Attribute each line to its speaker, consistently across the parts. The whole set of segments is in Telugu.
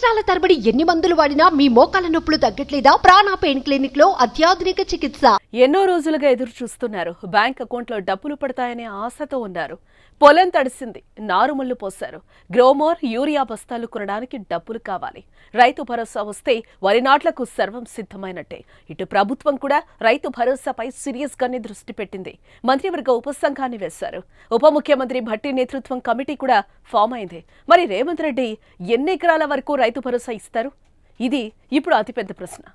Speaker 1: సంవత్సరాల తరబడి ఎన్ని మందులు వాడినా మీ మోకాల నొప్పులు తగ్గట్లేదా ప్రాణ పెయిన్ క్లినిక్ లో అత్యాధునిక చికిత్స
Speaker 2: ఎన్నో రోజులుగా ఎదురు చూస్తున్నారు బ్యాంక్ అకౌంట్లో డబ్బులు పడతాయనే ఆశతో ఉన్నారు పొలం తడిసింది నారుమల్లు పోశారు గ్రోమోర్ యూరియా బస్తాలు కొనడానికి డబ్బులు కావాలి రైతు భరోసా వస్తే వరి నాట్లకు సర్వం సిద్ధమైనట్టే ఇటు ప్రభుత్వం కూడా రైతు భరోసాపై సీరియస్ గానే దృష్టి పెట్టింది మంత్రివర్గ ఉపసంఘాన్ని వేశారు ఉప ముఖ్యమంత్రి భట్టి నేతృత్వం కమిటీ కూడా ఫామ్ అయింది మరి రేవంత్ రెడ్డి ఎన్ని ఎకరాల వరకు రైతు భరోసా ఇస్తారు ఇది ఇప్పుడు అతిపెద్ద ప్రశ్న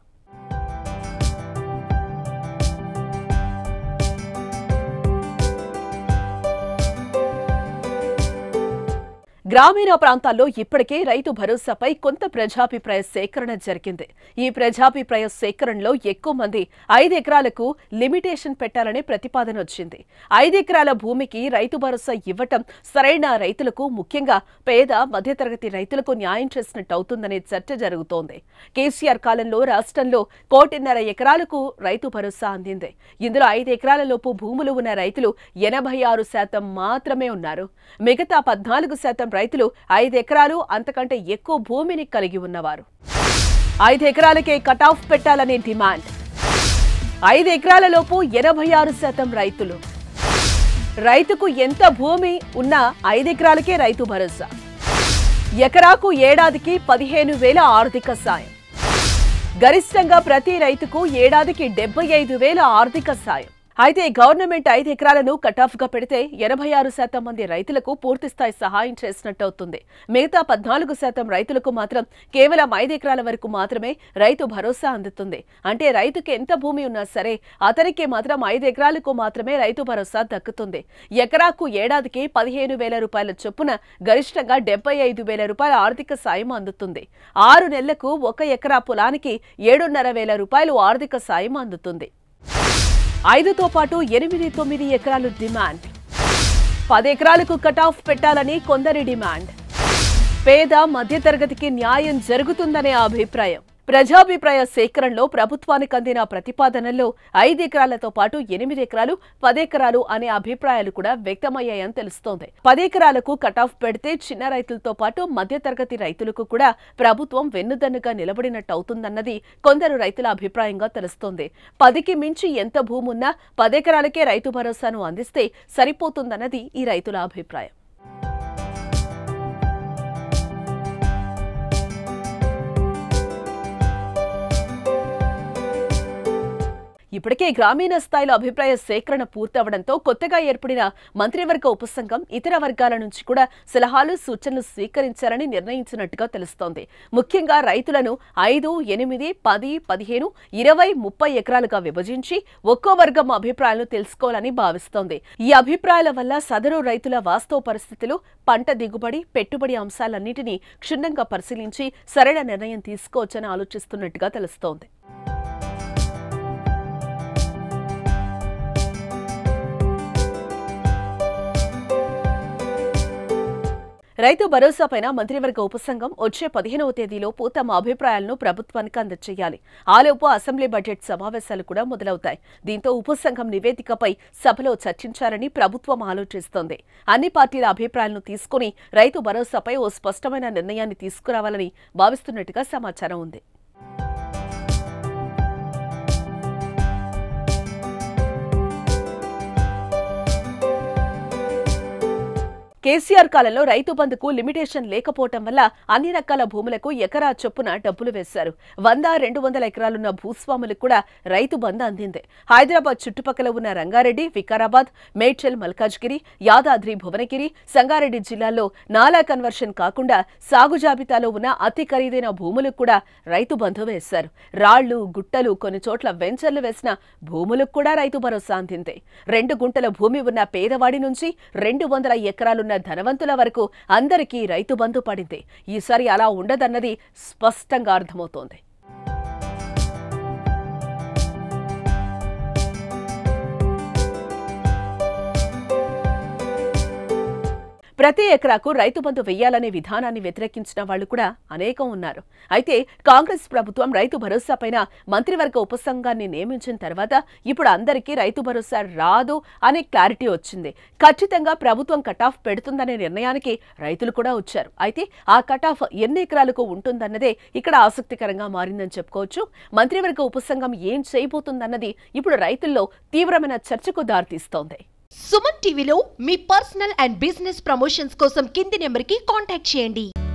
Speaker 2: గ్రామీణ ప్రాంతాల్లో ఇప్పటికే రైతు భరోసాపై కొంత ప్రజాభిప్రాయ సేకరణ జరిగింది ఈ ప్రజాభిప్రాయ సేకరణలో ఎక్కువ మంది ఐదు ఎకరాలకు లిమిటేషన్ పెట్టాలనే ప్రతిపాదన వచ్చింది ఐదు ఎకరాల భూమికి రైతు భరోసా ఇవ్వటం సరైన రైతులకు ముఖ్యంగా పేద మధ్యతరగతి రైతులకు న్యాయం చేసినట్టు అవుతుందనే చర్చ జరుగుతోంది కేసీఆర్ కాలంలో రాష్ట్రంలో కోటిన్నర ఎకరాలకు రైతు భరోసా అందింది ఇందులో ఐదు ఎకరాల లోపు భూములు ఉన్న రైతులు ఎనభై ఆరు శాతం మాత్రమే ఉన్నారు మిగతా పద్నాలుగు శాతం రైతులు ఐదు ఎకరాలు అంతకంటే ఎక్కువ భూమిని కలిగి ఉన్నవారు ఐదు ఎకరాలకే కటాఫ్ పెట్టాలనే డిమాండ్ ఐదు ఎకరాల లోపు ఎనభై ఆరు శాతం రైతులు రైతుకు ఎంత భూమి ఉన్నా ఐదు ఎకరాలకే రైతు భరోసా ఎకరాకు ఏడాదికి పదిహేను వేల ఆర్థిక సాయం గరిష్టంగా ప్రతి రైతుకు ఏడాదికి డెబ్బై ఐదు వేల ఆర్థిక సాయం అయితే గవర్నమెంట్ ఐదు ఎకరాలను కటాఫ్ గా పెడితే ఎనభై ఆరు శాతం మంది రైతులకు పూర్తి స్థాయి సహాయం చేసినట్టు అవుతుంది మిగతా పద్నాలుగు శాతం రైతులకు మాత్రం కేవలం ఐదు ఎకరాల వరకు మాత్రమే రైతు భరోసా అందుతుంది అంటే రైతుకి ఎంత భూమి ఉన్నా సరే అతనికి మాత్రం ఐదు ఎకరాలకు మాత్రమే రైతు భరోసా దక్కుతుంది ఎకరాకు ఏడాదికి పదిహేను వేల రూపాయల చొప్పున గరిష్టంగా డెబ్బై ఐదు వేల రూపాయల ఆర్థిక సాయం అందుతుంది ఆరు నెలలకు ఒక ఎకరా పొలానికి ఏడున్నర వేల రూపాయలు ఆర్థిక సాయం అందుతుంది ఐదుతో పాటు ఎనిమిది తొమ్మిది ఎకరాలు డిమాండ్ పది ఎకరాలకు కటాఫ్ పెట్టాలని కొందరి డిమాండ్ పేద మధ్యతరగతికి న్యాయం జరుగుతుందనే అభిప్రాయం ప్రజాభిప్రాయ సేకరణలో ప్రభుత్వానికి అందిన ప్రతిపాదనల్లో ఐదు ఎకరాలతో పాటు ఎనిమిది ఎకరాలు పది ఎకరాలు అనే అభిప్రాయాలు కూడా వ్యక్తమయ్యాయని తెలుస్తోంది పది ఎకరాలకు కటాఫ్ పెడితే చిన్న రైతులతో పాటు మధ్యతరగతి రైతులకు కూడా ప్రభుత్వం వెన్నుదన్నుగా నిలబడినట్టు అవుతుందన్నది కొందరు రైతుల అభిప్రాయంగా తెలుస్తోంది పదికి మించి ఎంత భూమి ఉన్నా పదెకరాలకే రైతు భరోసాను అందిస్తే సరిపోతుందన్నది ఈ రైతుల అభిప్రాయం ఇప్పటికే గ్రామీణ స్థాయిలో అభిప్రాయ సేకరణ పూర్తవడంతో కొత్తగా ఏర్పడిన మంత్రివర్గ ఉపసంఘం ఇతర వర్గాల నుంచి కూడా సలహాలు సూచనలు స్వీకరించాలని నిర్ణయించినట్టుగా తెలుస్తోంది ముఖ్యంగా రైతులను ఐదు ఎనిమిది పది పదిహేను ఇరవై ముప్పై ఎకరాలుగా విభజించి ఒక్కో వర్గం అభిప్రాయాలను తెలుసుకోవాలని భావిస్తోంది ఈ అభిప్రాయాల వల్ల సదరు రైతుల వాస్తవ పరిస్థితులు పంట దిగుబడి పెట్టుబడి అంశాలన్నింటినీ క్షుణ్ణంగా పరిశీలించి సరైన నిర్ణయం తీసుకోవచ్చని ఆలోచిస్తున్నట్టుగా తెలుస్తోంది రైతు భరోసాపైన మంత్రివర్గ ఉపసంఘం వచ్చే పదిహేనవ తేదీలోపు తమ అభిప్రాయాలను ప్రభుత్వానికి అందజేయాలి ఆలోపు అసెంబ్లీ బడ్జెట్ సమావేశాలు కూడా మొదలవుతాయి దీంతో ఉపసంఘం నివేదికపై సభలో చర్చించాలని ప్రభుత్వం ఆలోచిస్తోంది అన్ని పార్టీల అభిప్రాయాలను తీసుకుని రైతు భరోసాపై ఓ స్పష్టమైన నిర్ణయాన్ని తీసుకురావాలని భావిస్తున్నట్టుగా సమాచారం ఉంది కేసీఆర్ కాలంలో రైతు బంధుకు లిమిటేషన్ లేకపోవటం వల్ల అన్ని రకాల భూములకు ఎకరా చొప్పున డబ్బులు వేశారు వంద రెండు వందల ఎకరాలున్న భూస్వాములకు కూడా రైతు బంధు అందింది హైదరాబాద్ చుట్టుపక్కల ఉన్న రంగారెడ్డి వికారాబాద్ మేడ్చల్ మల్కాజ్గిరి యాదాద్రి భువనగిరి సంగారెడ్డి జిల్లాల్లో నాలా కన్వర్షన్ కాకుండా సాగు జాబితాలో ఉన్న అతి ఖరీదైన భూములకు కూడా రైతు బంధు వేశారు రాళ్లు గుట్టలు కొన్ని చోట్ల వెంచర్లు వేసిన భూములకు కూడా రైతు భరోసా అందింది రెండు గుంటల భూమి ఉన్న పేదవాడి నుంచి రెండు వందల ఎకరాలున్న ధనవంతుల వరకు అందరికీ రైతు బంధు పడింది ఈసారి అలా ఉండదన్నది స్పష్టంగా అర్థమవుతోంది ప్రతి ఎకరాకు రైతు బంధు వెయ్యాలనే విధానాన్ని వ్యతిరేకించిన వాళ్ళు కూడా అనేకం ఉన్నారు అయితే కాంగ్రెస్ ప్రభుత్వం రైతు భరోసా పైన మంత్రివర్గ ఉపసంఘాన్ని నియమించిన తర్వాత ఇప్పుడు అందరికీ రైతు భరోసా రాదు అనే క్లారిటీ వచ్చింది ఖచ్చితంగా ప్రభుత్వం కటాఫ్ పెడుతుందనే నిర్ణయానికి రైతులు కూడా వచ్చారు అయితే ఆ కటాఫ్ ఎన్ని ఎకరాలకు ఉంటుందన్నదే ఇక్కడ ఆసక్తికరంగా మారిందని చెప్పుకోవచ్చు మంత్రివర్గ ఉపసంఘం ఏం చేయబోతుందన్నది ఇప్పుడు రైతుల్లో తీవ్రమైన చర్చకు దారితీస్తోంది
Speaker 1: సుమన్ టీవీలో మీ పర్సనల్ అండ్ బిజినెస్ ప్రమోషన్స్ కోసం కింది నెంబర్కి కాంటాక్ట్ చేయండి